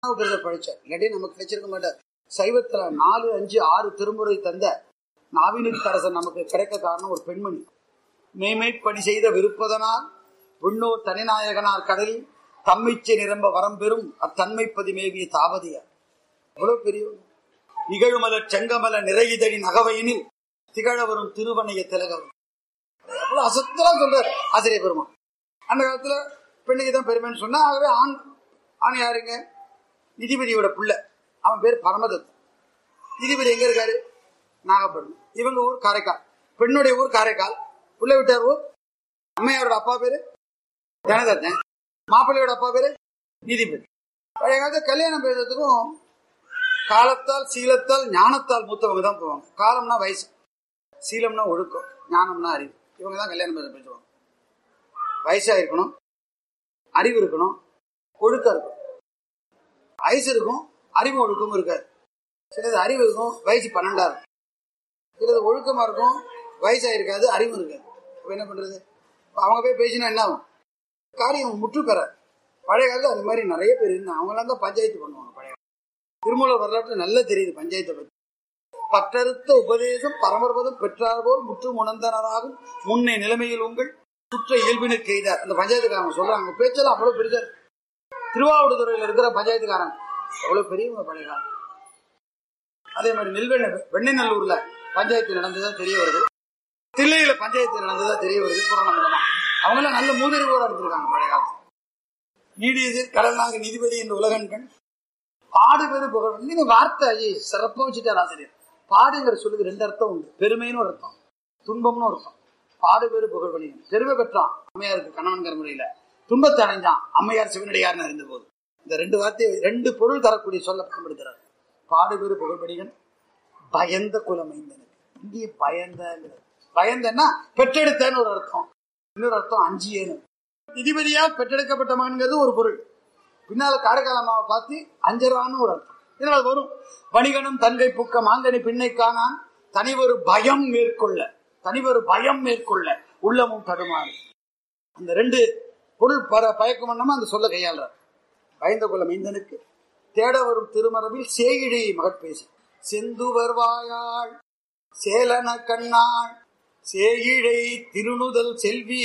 திருநாவுக்கரசர் படிச்சார் இல்லாட்டி நமக்கு கிடைச்சிருக்க மாட்டார் சைவத்துல நாலு அஞ்சு ஆறு திருமுறை தந்த நாவினுக்கரசர் நமக்கு கிடைக்க காரணம் ஒரு பெண்மணி மேய்மை பணி செய்த விருப்பதனால் விண்ணோர் தனிநாயகனார் கடலில் தம்மிச்சை நிரம்ப வரம் பெறும் அத்தன்மைப்பதி மேவிய தாவதியார் எவ்வளவு பெரிய நிகழ்மல செங்கமல நிறையுதடி நகவையினில் திகழ வரும் திருவனைய திலகம் எவ்வளவு அசத்தலா சொல்றார் ஆசிரியர் பெருமான் அந்த காலத்துல பெண்ணுக்கு தான் பெருமைன்னு சொன்னா ஆகவே ஆண் ஆண் யாருங்க நிதிபதியோட புள்ள அவன் பேர் பரமதத் நிதிபதி எங்க இருக்காரு நாகப்பட்டினம் இவங்க ஊர் காரைக்கால் பெண்ணுடைய ஊர் காரைக்கால் புள்ள விட்டார் ஊர் அம்மையாரோட அப்பா பேரு ஜனதத்தன் மாப்பிள்ளையோட அப்பா பேரு நீதிபதி பழைய காலத்துல கல்யாணம் பேசுறதுக்கும் காலத்தால் சீலத்தால் ஞானத்தால் மூத்தவங்க தான் போவாங்க காலம்னா வயசு சீலம்னா ஒழுக்கம் ஞானம்னா அறிவு இவங்க தான் கல்யாணம் பேச பேசுவாங்க வயசா இருக்கணும் அறிவு இருக்கணும் ஒழுக்கம் இருக்கும் வயசு இருக்கும் அறிவு ஒழுக்கம் இருக்காது சிலது அறிவு இருக்கும் வயசு பன்னெண்டா இருக்கும் சிலது ஒழுக்கமா இருக்கும் வயசா இருக்காது அறிவு இருக்காது அப்ப என்ன பண்றது இப்ப அவங்க போய் பேசினா என்ன ஆகும் காரியம் முற்று பெற பழைய காலத்துல அது மாதிரி நிறைய பேர் இருந்தாங்க அவங்களாம் தான் பஞ்சாயத்து பண்ணுவாங்க பழைய காலத்துல. திருமூலர் வரலாற்று நல்லா தெரியுது பஞ்சாயத்தை பத்தி பற்றறுத்த உபதேசம் பரமர்பதம் பெற்றார் போல் முற்றும் உணர்ந்தனராகும் முன்னே நிலைமையில் உங்கள் சுற்ற இயல்பினுக்கு எய்தார் அந்த பஞ்சாயத்துக்காரங்க சொல்றாங்க அவங்க பேச்செல்லாம் அவ்வளவு பெருசா இருக்கு. திருவாவூடுதுறையில இருக்கிற பஞ்சாயத்துக்காரங்க அவ்வளவு பெரியவங்க பழைய காலம் அதே மாதிரி நெல்வெண்ண வெண்ணநல்லூர்ல பஞ்சாயத்து நடந்ததா தெரிய வருது தில்லையில பஞ்சாயத்து நடந்ததா தெரிய வருது புராணம் மூலமா அவங்க எல்லாம் நல்ல மூதறிவோட இருந்திருக்காங்க பழைய காலத்துல நீடியது கடல்நாக நீதிபதி என்ற உலகன் கண் பாடு பெரு புகழ் இந்த வார்த்தை ஐயே, சிறப்பா வச்சுட்டார் ஆசிரியர் பாடுங்கிற சொல்லுக்கு ரெண்டு அர்த்தம் உண்டு பெருமைன்னு ஒரு அர்த்தம் துன்பம்னு ஒரு அர்த்தம் பாடு பெரு புகழ் பண்ணியும் பெருமை பெற்றான் அம்மையாருக்கு கணவன்கிற முறையில துன்பத்தை அடைஞ்சான் அம்மையார் சிவனடியார்னு இருந்த போது இந்த ரெண்டு வார்த்தையை ரெண்டு பொருள் தரக்கூடிய சொல்ல பயன்படுத்துறார் பாடு பெரு புகழ்படிகன் பயந்த குலமைந்தனுக்கு இங்கே பயந்தங்கிறது பயந்தன்னா பெற்றெடுத்தன்னு ஒரு அர்த்தம் இன்னொரு அர்த்தம் அஞ்சியேன்னு நிதிபதியா பெற்றெடுக்கப்பட்ட மகன்கிறது ஒரு பொருள் பின்னால காரைக்காலமாவை பார்த்து அஞ்சரான்னு ஒரு அர்த்தம் இதனால அது வரும் வணிகனும் தங்கை புக்க மாங்கனி பின்னை காணான் தனிவொரு பயம் மேற்கொள்ள தனிவொரு பயம் மேற்கொள்ள உள்ளமும் தடுமாறு அந்த ரெண்டு பொருள் பர பயக்கம் பண்ணாம அந்த சொல்ல கையாளுறார் பயந்த குல மைந்தனுக்கு தேட வரும் திருமரபில் சேகிழி மகட்பேசி செந்துவர் வாயாள் சேலன கண்ணாள் சேயிழை திருணுதல் செல்வி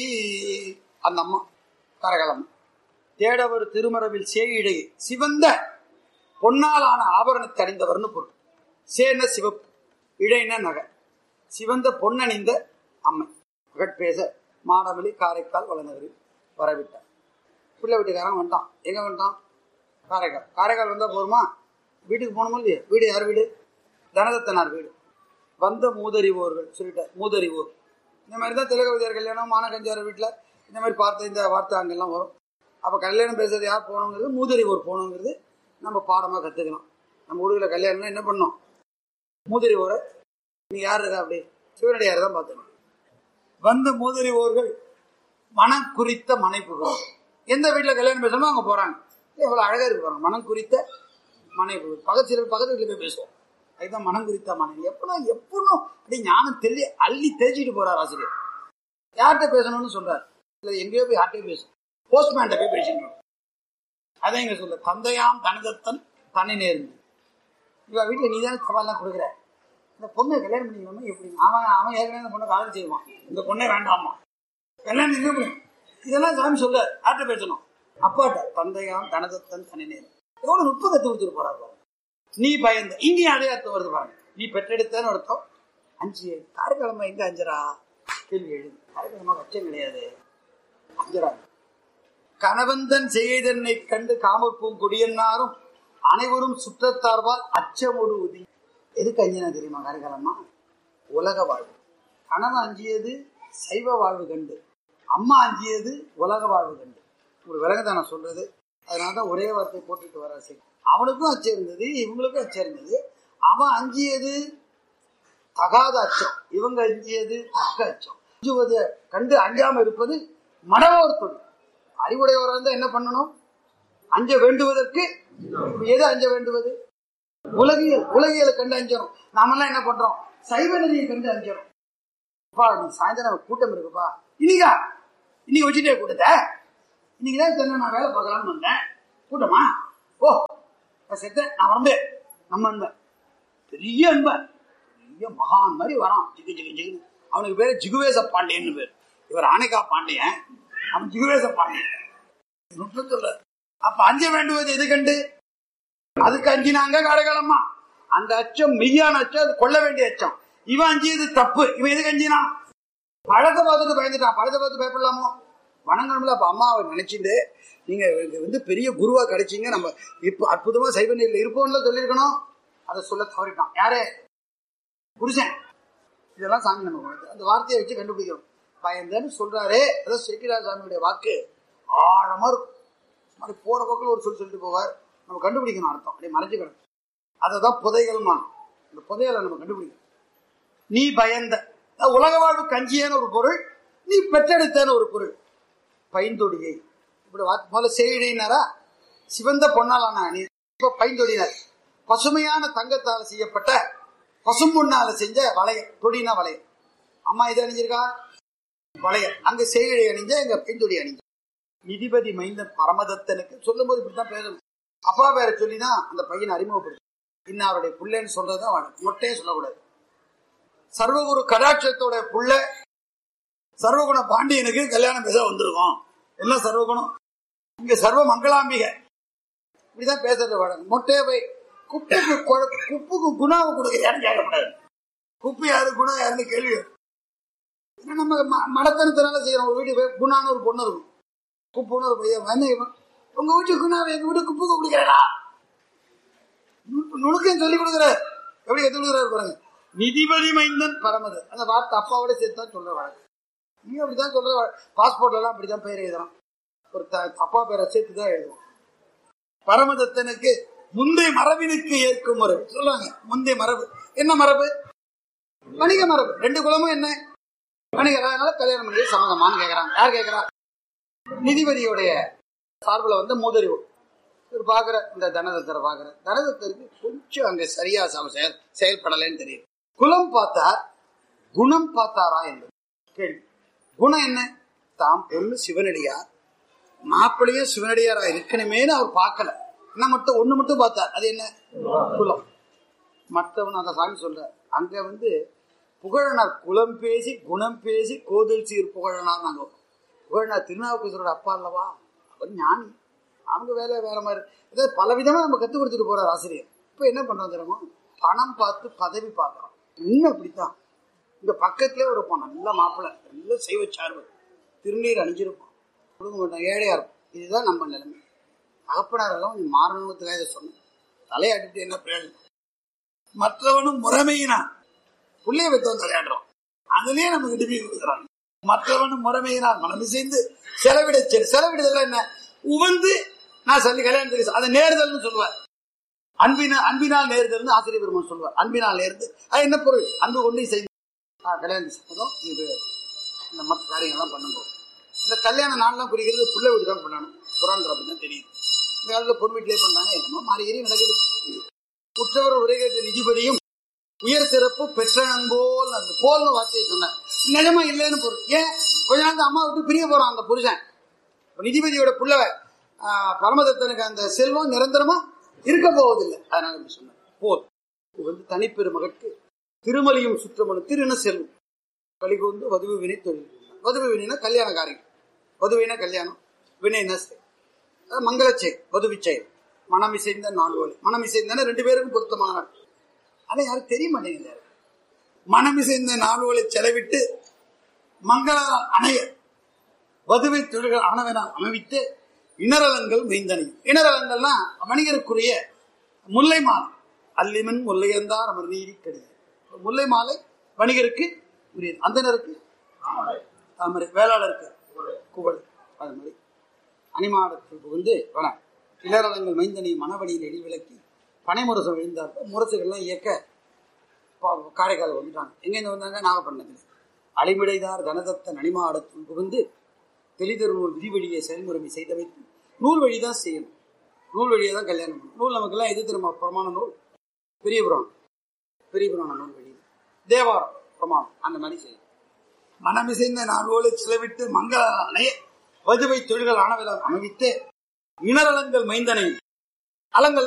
அந்த அம்மா கரகலம் தேடவர் திருமரபில் சேயிழை சிவந்த பொன்னாலான ஆபரணத்தை அணிந்தவர்னு பொருள் சேன சிவப்பு இழைன நகை சிவந்த பொன்னணிந்த அம்மை மகட்பேச மாடமலி காரைக்கால் வளநகரில் வரவிட்டார் பிள்ளை வீட்டுக்காரன் வந்துட்டான் எங்க வந்துட்டான் காரைக்கால் காரைக்கால் வந்தா போருமா வீட்டுக்கு போகணுமா இல்லையா வீடு யார் வீடு தனதத்தனார் வீடு வந்த மூதறிவோர்கள் சொல்லிட்டார் மூதறிவோர் இந்த மாதிரி தான் திலகவதியார் கல்யாணம் மானகஞ்சார வீட்டில் இந்த மாதிரி பார்த்த இந்த வார்த்தை அங்கெல்லாம் வரும் அப்போ கல்யாணம் பேசுறது யார் போகணுங்கிறது மூதறிவோர் போகணுங்கிறது நம்ம பாடமாக கற்றுக்கலாம் நம்ம ஊரில் கல்யாணம்னா என்ன பண்ணோம் மூதறிவோரை நீ யார் இருக்கா அப்படி சிவனடியார் தான் பார்த்துக்கணும் வந்த மூதறிவோர்கள் மனம் குறித்த மனை புகழ் எந்த வீட்டில் கல்யாணம் பேசணுமோ அங்கே போகிறாங்க எவ்வளோ அழகாக இருக்கு பாருங்க மனம் குறித்த மனை புகழ் பக்கத்து சில பக்கத்து வீட்டில் போய் பேசுவோம் அதுதான் மனம் குறித்த மனை எப்பனும் எப்பனும் அப்படி ஞானம் தெளி அள்ளி தேய்ச்சிட்டு போறார் ஆசிரியர் யார்கிட்ட பேசணும்னு சொல்றாரு இல்லை எங்கேயோ போய் யார்கிட்டயோ பேசும் போஸ்ட்மேன்ட்ட போய் பேசிட்டு அதான் இங்க சொல்ல தந்தையாம் தனதத்தன் தனி நேர்ந்து இவ வீட்டுல நீ தானே சவால்லாம் கொடுக்குற இந்த பொண்ணை கல்யாணம் பண்ணிக்கணும்னா எப்படி அவன் அவன் ஏற்கனவே இந்த பொண்ணை காதல் செய்வான் இந்த பொண்ணே வேண்டாமா கல்யாணம் நின்று முடியும் இதெல்லாம் சாமி சொல்ல யார்கிட்ட பேசணும் அப்பாட்ட தந்தையாம் தனதத்தன் தனி நேரம் எவ்வளவு நுட்பம் கத்து கொடுத்துட்டு போறாரு பாருங்க. நீ பயந்த இங்கேயும் அதே அர்த்தம் வருது பாருங்க நீ பெற்றெடுத்தன்னு அர்த்தம் அஞ்சு காரைக்கிழமை எங்க அஞ்சரா கேள்வி எழுது காரைக்கிழமை கச்சம் கிடையாது அஞ்சரா கணவந்தன் செய்தனை கண்டு காமப்பூம் கொடியன்னாரும் அனைவரும் சுற்றத்தார்பால் அச்சமொடு உதி எதுக்கு அஞ்சினா தெரியுமா காரைக்காலம்மா உலக வாழ்வு கணவன் அஞ்சியது சைவ வாழ்வு கண்டு அம்மா அஞ்சியது உலக வாழ்வு கண்டு ஒரு விலங்கு நான் சொல்றது அதனால தான் ஒரே வார்த்தை போட்டுட்டு வர சரி அவனுக்கும் அச்சம் இருந்தது இவங்களுக்கும் அச்சம் இருந்தது அவன் அஞ்சியது தகாத அச்சம் இவங்க அஞ்சியது தக்க அச்சம் அஞ்சுவதை கண்டு அஞ்சாம இருப்பது மனவோர் தொழில் அறிவுடையவராக இருந்தா என்ன பண்ணணும் அஞ்ச வேண்டுவதற்கு எது அஞ்ச வேண்டுவது உலகியல் உலகியலை கண்டு அஞ்சணும் நாமெல்லாம் என்ன பண்றோம் சைவ நதியை கண்டு அஞ்சணும் அப்பா நீ சாயந்தரம் கூட்டம் இருக்குப்பா இன்னைக்கா இன்னைக்கு வச்சுட்டே கூட்டத்தை இன்னைக்கு தான் சொன்ன நான் வேலை பார்க்கலாம்னு வந்தேன் கூட்டமா ஓ நான் செத்தேன் நான் வந்தேன் நம்ம அன்பன் பெரிய அன்பன் பெரிய மகான் மாதிரி வரான் ஜிகு ஜிகு ஜிகு அவனுக்கு பேரு ஜிகுவேச பாண்டியன் பேர் இவர் ஆனைக்கா பாண்டியன் அவன் ஜிகுவேச பாண்டியன் நுட்பம் சொல்ற அப்ப அஞ்ச வேண்டுவது எது கண்டு அதுக்கு அஞ்சினாங்க காடகாலம்மா அந்த அச்சம் மெய்யான அச்சம் அது கொள்ள வேண்டிய அச்சம் இவன் அஞ்சியது தப்பு இவன் எதுக்கு அஞ்சினான் பழத்தை பார்த்துட்டு பயந்துட்டான் பழத்தை பார்த்து பயப்படலாமோ வணங்கணும்ல அப்ப அம்மாவை நினைச்சிட்டு நீங்க இங்க வந்து பெரிய குருவா கிடைச்சீங்க நம்ம இப்ப அற்புதமா சைவ நீர்ல இருப்போம்ல சொல்லியிருக்கணும் அதை சொல்ல தவறிட்டான் யாரே புருஷன் இதெல்லாம் சாமி நம்ம கொடுத்து அந்த வார்த்தையை வச்சு கண்டுபிடிக்கிறோம் பயந்தேன்னு சொல்றாரே அதான் செட்டிராஜ சாமியுடைய வாக்கு ஆழமா இருக்கும் மாதிரி போற பக்கம் ஒரு சொல் சொல்லிட்டு போவார் நம்ம கண்டுபிடிக்கணும் அர்த்தம் அப்படியே மறைஞ்சு கிடக்கும் அதை தான் புதைகள்மா இந்த புதையலை நம்ம கண்டுபிடிக்கணும் நீ பயந்த அஹ் உலக வாழ்வு கஞ்சியான ஒரு பொருள் நீ பெற்றெடுத்தன ஒரு பொருள் பைந்தொடியை இப்படி வார்த்தை- முதல்ல செய்யினாரா சிவந்த பொன்னாலான நீ இப்ப பைந்தொடினார் பசுமையான தங்கத்தால் செய்யப்பட்ட பசும்பொன்னால செஞ்ச வளையம் தொடினா வளையம் அம்மா இது அணிஞ்சிருக்கா வளையம் அங்க செய்கழி அணிஞ்ச எங்க பைந்தொடி அணிஞ்ச நிதிபதி மைந்தன் பரமதத்தனுக்கு சொல்லும்போது இப்படித்தான் பேசணும் அப்பா பேரை சொல்லிதான் அந்த பையனை அறிமுகப்படுத்தும் இன்னும் அவருடைய புள்ளன்னு சொல்றதுதான் வழக்கம் மொட்டையே சொல்லக்கூடாது சர்வகுரு கடாட்சத்தோட புள்ள சர்வகுண பாண்டியனுக்கு கல்யாணம் பேச வந்திருக்கோம் எல்லாம் சர்வகுணம் இங்க சர்வ மங்களாம்பிகை இப்படிதான் பேசுறது வழக்கம் மொட்டையை போய் குப்புக்கு கொ- குப்புக்கு குணாவை கொடுக்க யாரும் கேட்கக்கூடாது குப்பு யாரு குணம் யாருன்னு கேள்வி வரும். ஏன்னா நம்ம ம- மடத்தனத்தினால செய்யறோம் ஒரு வீட்டுக்கு போய் குணான்னு ஒரு பொண்ணு இருக்கும் குப்புன்னு ஒரு பையன் வந்து இவன், உங்க வீட்டு குணாவை எங்க வீட்டு குப்புக்கு குடிக்கிறா நுணுக்கம் சொல்லி கொடுக்குற எப்படி கத்து கொடுக்குறாரு பாருங்க நிதிபதி மைந்தன் பரமது அந்த வார்த்தை அப்பாவோட சேர்த்து தான் சொல்ற வழக்கு நீ அப்படிதான் சொல்ற பாஸ்போர்ட்ல எல்லாம் அப்படிதான் பேர் எழுதுறான் ஒரு த- அப்பா பேரை சேர்த்து தான் எழுதுவோம் பரமதத்தனுக்கு முந்தைய மரபினுக்கு ஏற்கும் மரபு சொல்றாங்க முந்தைய மரபு என்ன மரபு வணிக மரபு ரெண்டு குலமும் என்ன வணிகர் அதனால கல்யாணம் பண்ணி சம்மதமான்னு கேக்குறாங்க யார் கேக்குறா நிதிபதியுடைய சார்பில் வந்து மூதறிவு இவர் பாக்குற இந்த தனதத்தரை பாக்குற தனதத்தருக்கு கொஞ்சம் அங்க சரியா சம செயல் செயல்படலைன்னு தெரியும் குலம் பார்த்தார் குணம் பார்த்தாரா என்பது கேள்வி குணம் என்ன தாம் பொண்ணு சிவனடியார் மாப்பிள்ளையும் சிவனடியாரா இருக்கணுமேனு அவர் பார்க்கல என்ன மட்டும் ஒண்ணு மட்டும் பார்த்தார் அது என்ன குலம் மற்றவன் அந்த சாமி சொல்ற அங்க வந்து புகழனார் குலம் பேசி குணம் பேசி கோதில் சீர் புகழனார் நாங்க புகழனார் திருநாவுக்கரசரோட அப்பா அல்லவா அவர் ஞானி அவங்க வேலை வேற மாதிரி இதை பல விதமா நம்ம கத்து கொடுத்துட்டு போறார் ஆசிரியர் இப்ப என்ன பண்றோம் தெரியுமா பணம் பார்த்து பதவி பார்க்கறோம் இன்னும் அப்படித்தான் இந்த பக்கத்துல ஒரு இருப்பான் நல்ல மாப்பிள்ளை நல்ல செய்வ சார்பு திருநீர் அணிஞ்சிருப்பான் கொடுக்க மாட்டான் ஏழையா இருக்கும் இதுதான் நம்ம நிலைமை அகப்பனார் எல்லாம் கொஞ்சம் மாறணுங்கிறதுக்காக இதை சொன்னேன் தலையாட்டிட்டு என்ன பிரயோஜனம் மற்றவனும் முறைமையினான் புள்ளைய வைத்தவன் தலையாடுறோம் அதுலயே நமக்கு டிபி கொடுக்குறாங்க மற்றவனும் முறைமையினால் மனம் சேர்ந்து செலவிட செலவிடுதல் என்ன உவந்து நான் சொல்லி கல்யாணத்துக்கு அதை நேர்தல்னு சொல்லுவார் அன்பினால் அன்பினால் நேர்தல்னு ஆசிரியர் பெருமான் சொல்லுவார் அன்பினால் நேர்ந்து அது என்ன பொருள் அன்பு கொண்டு செய்து ஆ, கல்யாணம் சம்மதம் இது இந்த மற்ற காரியங்கள்லாம் பண்ணும்போது இந்த கல்யாண நாள்லாம் குறிக்கிறது புள்ள வீடு தான் பண்ணணும் புறாங்கிற அப்படி தான் தெரியுது இந்த காலத்தில் பொன் வீட்டிலே பண்ணாங்க என்னமோ மாறி ஏறி நடக்குது உற்றவர் உரைகேட்ட நிதிபதியும் உயர் சிறப்பு பெற்றனன் போல் அந்த போல்னு வார்த்தையை சொன்னார் நிஜமா இல்லைன்னு பொருள் ஏன் கொஞ்ச நாள் அம்மா விட்டு பிரிய போறான் அந்த புருஷன் இப்ப நிதிபதியோட புள்ள ஆஹ், பரமதத்தனுக்கு அந்த செல்வம் நிரந்தரமா இருக்க போவதில்லை அதனால இப்படி சொன்னார் போல் இது வந்து தனிப்பெருமகற்கு திருமலியும் சுற்றமனு திருன செல்வம் கலிகூர்ந்து வதுவு வினை தொழில் வதுவு வினைனா கல்யாண காரியம் வதுவினா கல்யாணம் வினைனா செயல் அதாவது மங்கள செயல் வதுவி செயல் மனம் இசைந்த நால்வழி மனம் இசைந்தன ரெண்டு பேருக்கும் பொருத்தமான நாள் அதை யாரும் தெரிய மாட்டேங்குது மனம் இசைந்த நால்வழி செலவிட்டு மங்கள அணைய வதுவை தொழில்கள் ஆனவனால் அமைவித்து இணரலங்கள் மெய்ந்தனையும் இணரலங்கள்னா வணிகருக்குரிய முல்லை மாலை அல்லிமன் முல்லையந்தார் அமர் நீதி கடிதம் முல்லை மாலை வணிகருக்கு உரியது அந்தனருக்கு தாமரை வேளாளருக்கு குவள் அது மாதிரி அணிமாடத்தில் புகுந்து வன இளரலங்கள் மைந்தனை மணவழியில் எடி விளக்கி பனைமுரசம் விழுந்தார் முரசுகள்லாம் இயக்க பா- காரைக்கால் வந்துட்டாங்க எங்கேருந்து வந்தாங்க நாகப்பட்டினத்தில் அழிமிடைதார் கனதத்த நனிமாடத்தில் புகுந்து தெளிதர் நூல் விதிவழியை செயல்முறை செய்த வைத்து நூல் வழி தான் செய்யணும் நூல் வழியை தான் கல்யாணம் பண்ணணும் நூல் நமக்கெல்லாம் எது திரும்ப பிரமாண நூல் பெரிய புராணம் பெரிய புராண நூல் வழி தேவாரம் பிரமாணம் அந்த மாதிரி செய்யணும் மனமிசைந்த நாள்வோடு செலவிட்டு மங்கள அணைய வதுவை தொழில்கள் ஆனவில அமைவித்து இணரலங்கள் மைந்தனை அலங்கள்